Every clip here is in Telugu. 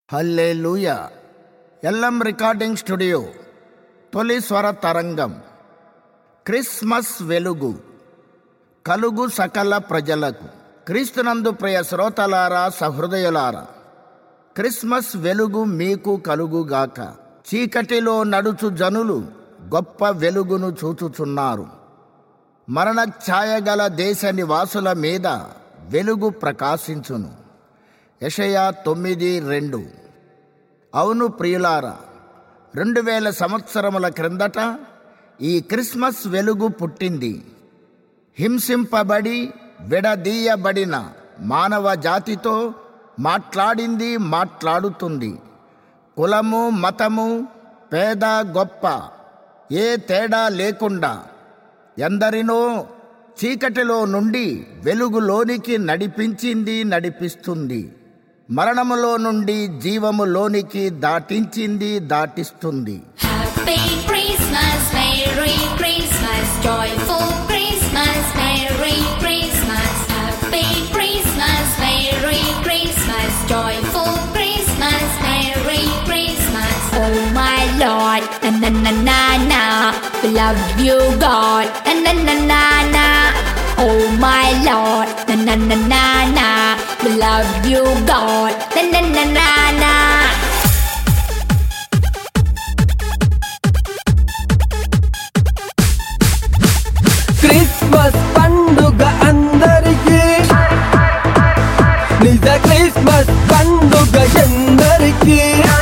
హల్లెలూయ ఎల్ఎం రికార్డింగ్ స్టూడియో తొలి స్వర తరంగం క్రిస్మస్ వెలుగు కలుగు సకల ప్రజలకు క్రీస్తునందు ప్రియ శ్రోతలారా సహృదయులారా క్రిస్మస్ వెలుగు మీకు కలుగుగాక చీకటిలో నడుచు జనులు గొప్ప వెలుగును చూచుచున్నారు మరణ ఛాయగల దేశ నివాసుల మీద వెలుగు ప్రకాశించును యషయా తొమ్మిది రెండు అవును ప్రియులారా రెండు వేల సంవత్సరముల క్రిందట ఈ క్రిస్మస్ వెలుగు పుట్టింది హింసింపబడి విడదీయబడిన మానవ జాతితో మాట్లాడింది మాట్లాడుతుంది కులము మతము పేద గొప్ప ఏ తేడా లేకుండా ఎందరినో చీకటిలో నుండి వెలుగులోనికి నడిపించింది నడిపిస్తుంది మరణములో నుండి జీవములోనికి దాటించింది దాటిస్తుంది Happy Christmas, Merry Christmas, joyful Christmas, Merry Christmas. Happy Christmas, Merry Christmas, joyful Christmas, Merry Christmas. Oh my Lord, na na na na na, we love you God, na na na na na. Oh my Lord, na na na na na, we love you God, na na na na na. Christmas పండుగ అందరికి నిజ క్రిస్మస్ పండుగ ఎందరికి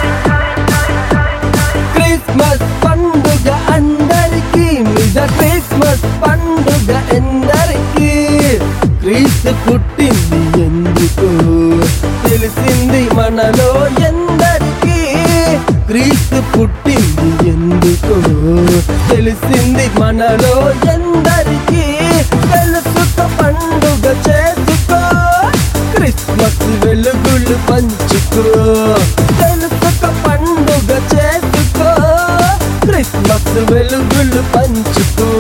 క్రిస్మస్ పండుగ అందరికి నిజ క్రిస్మస్ పండుగ ఎందరికి క్రీస్తు పుట్టింది ఎందుకు తెలిసింది మనలో ఎందరికి క్రీస్తు పుట్టింది ఎందుకు తెలిసింది మనలో ఎందరికి తెలుసుకో పండుగ చేసుకో క్రిస్మస్ వెలుగులు పంచుకో తెలుసుకో పండుగ చేసుకో క్రిస్మస్ వెలుగులు పంచుకో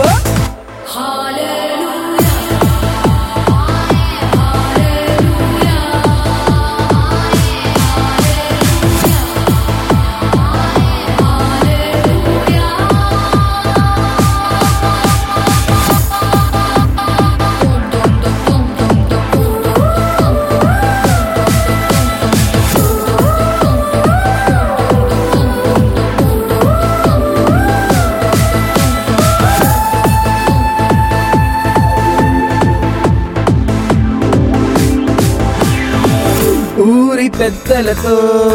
ఊరి పెద్దలతో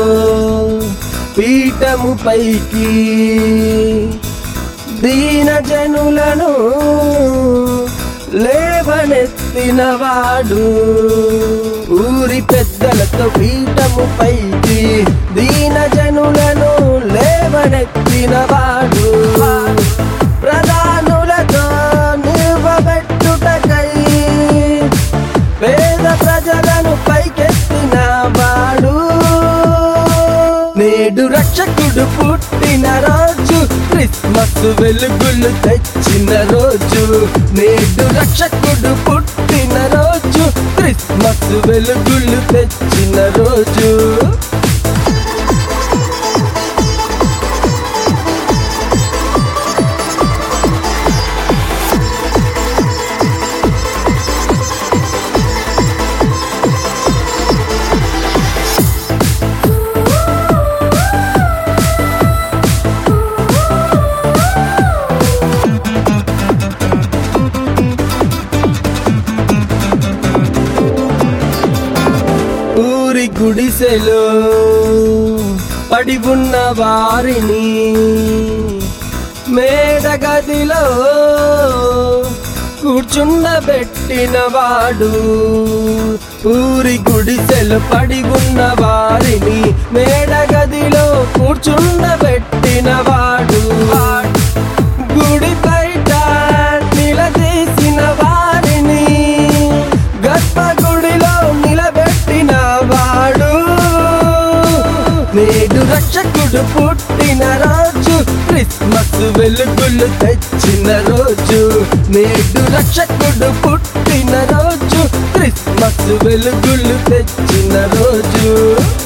పీఠము పైకి దీన జనులను లేవనెత్తినవాడు ఊరి పెద్దలతో పీఠము పైకి దీన జనులను లేవనెత్తినవాడు ప్రధానులతో నిలవబెట్టుటకై పేద ప్రజలను పైకెత్తిన వాడు నేడు రక్షకుడు పుట్టిన రోజు క్రిస్మస్ వెలుగులు తెచ్చిన రోజు నేడు రక్షకుడు పుట్టిన రోజు క్రిస్మస్ వెలుగులు తెచ్చిన రోజు ఊరి గుడిసెలో పడి ఉన్న వారిని మేడగదిలో కూర్చుండబెట్టిన వాడు ఊరి గుడిసెలు పడి ఉన్న వారిని మేడగదిలో కూర్చుండబెట్టిన వాడు గుడి బయట నిలదీసిన వారిని గర్భగుడిలో నిలబెట్టిన వాడు నేడు రక్షకుడు పుట్టిన రోజు క్రిస్మస్ వెలుగులు తెచ్చిన రోజు నేడు రక్షకుడు పుట్టిన రోజు క్రిస్మస్ వెలుగులు తెచ్చిన రోజు